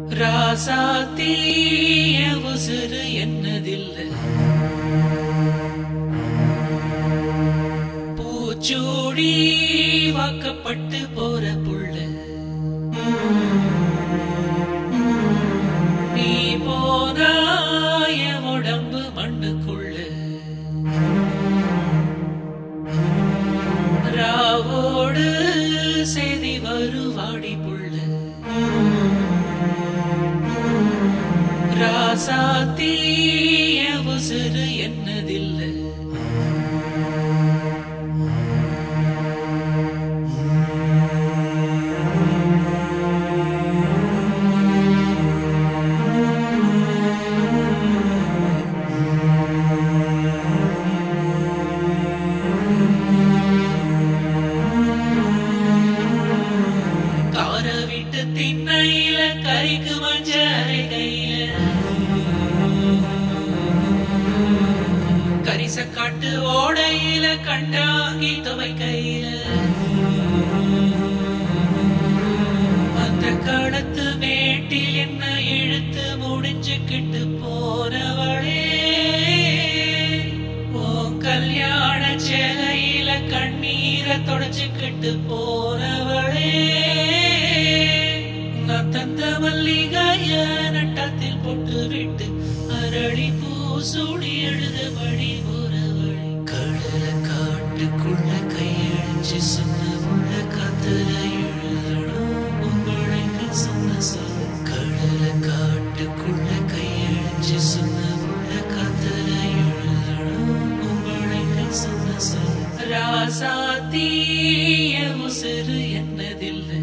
ராசாத்தீய உசுறு என்னதில்லை பூச்சூடி வாக்கப்பட்டு போற புள்ள நீ போனாய உடம்பு மண்ணுக்குள்ள ராவோடு செய்தி வருவாடி புள்ள ராசாத்தீய உசுறு என்னதில்லை கார விட்டு திண்ணையில கறிக்கு மஞ்ச கையில கரிச காட்டு ஓடையில கண்டாங்கி துவை கையில அந்த கடத்து மேட்டில் என்ன இழுத்து முடிஞ்சுக்கிட்டு போனவளே உன் கல்யாண சேலையில கண்ணீரை தொடச்சுக்கிட்டு போனவளே நான் தந்த மல்லிகாய நட்டத்தில் போட்டு விட்டு அரளி பூசூடி எழுதபடி போறவளே கடல காட்டுக்குள்ள கையழிச்சு சொன்ன உள்ள காத்துல எழுதணும் உங்களுக்கு சொன்ன சொல்ல கடல காட்டுக்குள்ள கையழிச்சு சொன்ன உள்ள காத்துல எழுதணும் உங்களுக்கு சொன்ன சொல்ல ராசாத்தீய உசுறு என்னதில்லை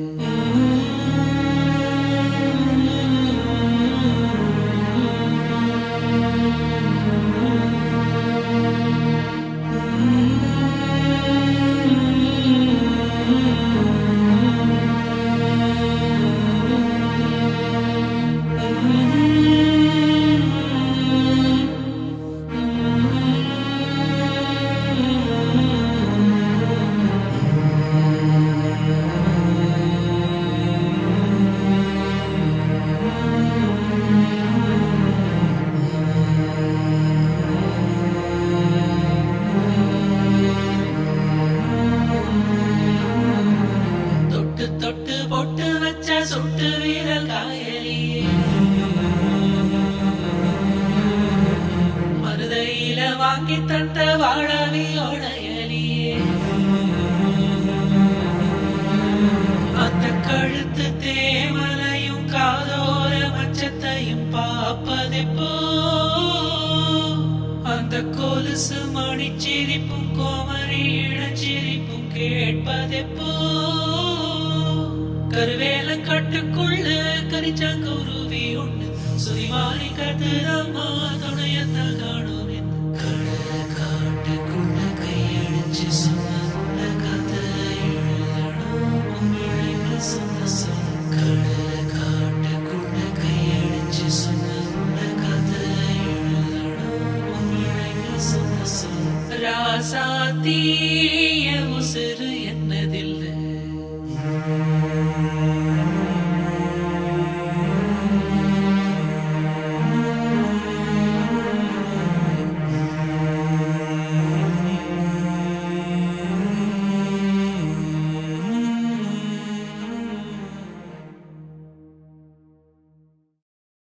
தொட்டு தொட்டு பொட்டு வச்ச சுட்டு வீரல் காயலியே மருதையில வாங்கி தந்த வாழவியோடையலியே அந்த கழுத்து தேமலையும் காதோர மச்சத்தையும் பார்ப்பதெப்போ அந்த கொலுசு மணிச்சிரிப்பும் கோமரி இளச்சிரிப்பும் கேட்பதெப்போ கருவேல கட்டுக்குள்ள கரிச்சாங்குருவி ஒண்ணு சுரிமாறி கத்துதம்மா துணையத்தான் காணும்